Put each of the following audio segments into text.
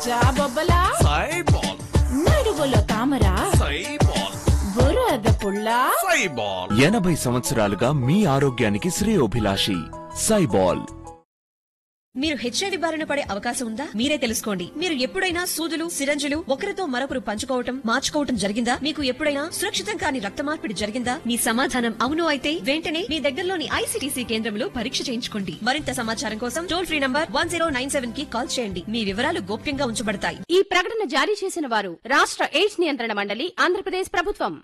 జాబొబ్బలా సైబాల్ నడువులో తామర సైబాల్ బురద పుల్ల సైబాల్ ఎనభై సంవత్సరాలుగా మీ ఆరోగ్యానికి శ్రేయోభిలాషి సైబాల్ మీరు హెచ్ఐవి బారిన పడే అవకాశం ఉందా మీరే తెలుసుకోండి మీరు ఎప్పుడైనా సూదులు సిరంజులు ఒకరితో మరొకరు పంచుకోవటం మార్చుకోవటం జరిగిందా మీకు ఎప్పుడైనా సురక్షితం కాని రక్త మార్పిడి జరిగిందా మీ సమాధానం అవును అయితే వెంటనే మీ దగ్గరలోని ఐసీటీసీ కేంద్రంలో పరీక్ష చేయించుకోండి మరింత సమాచారం కోసం టోల్ ఫ్రీ నంబర్ వన్ కి కాల్ చేయండి మీ వివరాలు గోప్యంగా ఉంచబడతాయి ఈ ప్రకటన జారీ చేసిన వారు రాష్ట్ర ఎయిడ్స్ నియంత్రణ మండలి ఆంధ్రప్రదేశ్ ప్రభుత్వం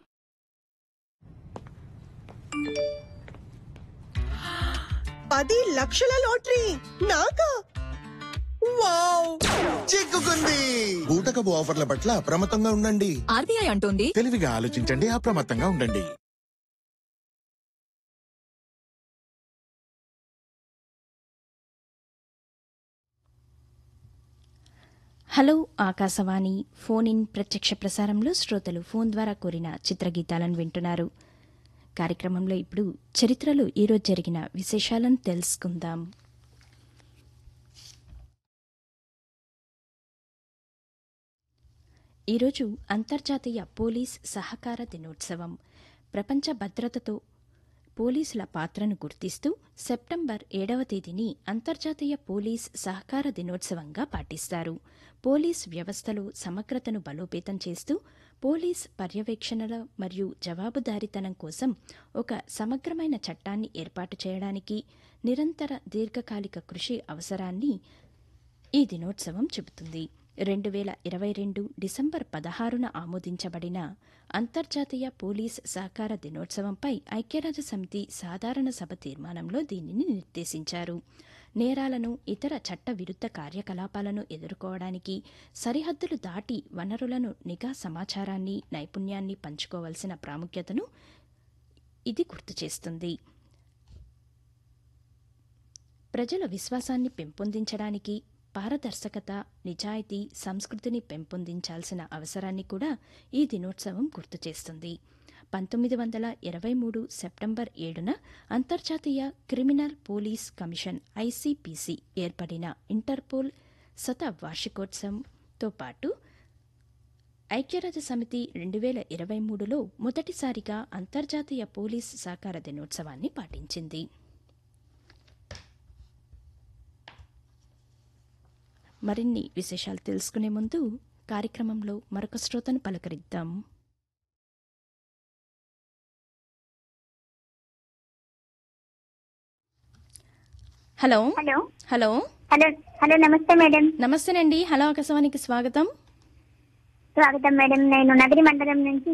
పది లక్షల లాటరీ నాకా వావ్ చిక్కుకుంది బూటకపు ఆఫర్ల పట్ల అప్రమత్తంగా ఉండండి ఆర్బీఐ అంటోంది తెలివిగా ఆలోచించండి అప్రమత్తంగా ఉండండి హలో ఆకాశవాణి ఫోన్ ఇన్ ప్రత్యక్ష ప్రసారంలో శ్రోతలు ఫోన్ ద్వారా కోరిన చిత్రగీతాలను వింటున్నారు కార్యక్రమంలో ఇప్పుడు చరిత్రలో ఈరోజు జరిగిన విశేషాలను తెలుసుకుందాం ఈరోజు అంతర్జాతీయ పోలీస్ సహకార దినోత్సవం ప్రపంచ భద్రతతో పోలీసుల పాత్రను గుర్తిస్తూ సెప్టెంబర్ ఏడవ తేదీని అంతర్జాతీయ పోలీస్ సహకార దినోత్సవంగా పాటిస్తారు పోలీస్ వ్యవస్థలో సమగ్రతను బలోపేతం చేస్తూ పోలీస్ పర్యవేక్షణల మరియు జవాబుదారీతనం కోసం ఒక సమగ్రమైన చట్టాన్ని ఏర్పాటు చేయడానికి నిరంతర దీర్ఘకాలిక కృషి అవసరాన్ని ఈ దినోత్సవం చెబుతుంది రెండు వేల ఇరవై రెండు డిసెంబర్ పదహారున ఆమోదించబడిన అంతర్జాతీయ పోలీస్ సహకార దినోత్సవంపై ఐక్యరాజ్య సమితి సాధారణ సభ తీర్మానంలో దీనిని నిర్దేశించారు నేరాలను ఇతర చట్ట విరుద్ధ కార్యకలాపాలను ఎదుర్కోవడానికి సరిహద్దులు దాటి వనరులను నిఘా సమాచారాన్ని నైపుణ్యాన్ని పంచుకోవాల్సిన ప్రాముఖ్యతను ఇది గుర్తు చేస్తుంది ప్రజల విశ్వాసాన్ని పెంపొందించడానికి పారదర్శకత నిజాయితీ సంస్కృతిని పెంపొందించాల్సిన అవసరాన్ని కూడా ఈ దినోత్సవం గుర్తు చేస్తుంది పంతొమ్మిది వందల ఇరవై మూడు సెప్టెంబర్ ఏడున అంతర్జాతీయ క్రిమినల్ పోలీస్ కమిషన్ ఐసీపీసీ ఏర్పడిన ఇంటర్పోల్ శత వార్షికోత్సవంతో పాటు ఐక్యరాజ్య సమితి రెండు వేల ఇరవై మూడులో మొదటిసారిగా అంతర్జాతీయ పోలీస్ సహకార దినోత్సవాన్ని పాటించింది మరిన్ని విశేషాలు తెలుసుకునే ముందు కార్యక్రమంలో మరొక శ్రోతను పలకరిద్దాం hello hello hello hello hello నమస్తే మేడం నమస్తేనండి హలో ఆకాశవాణికి స్వాగతం స్వాగతం మేడం నేను నగరి మండలం నుంచి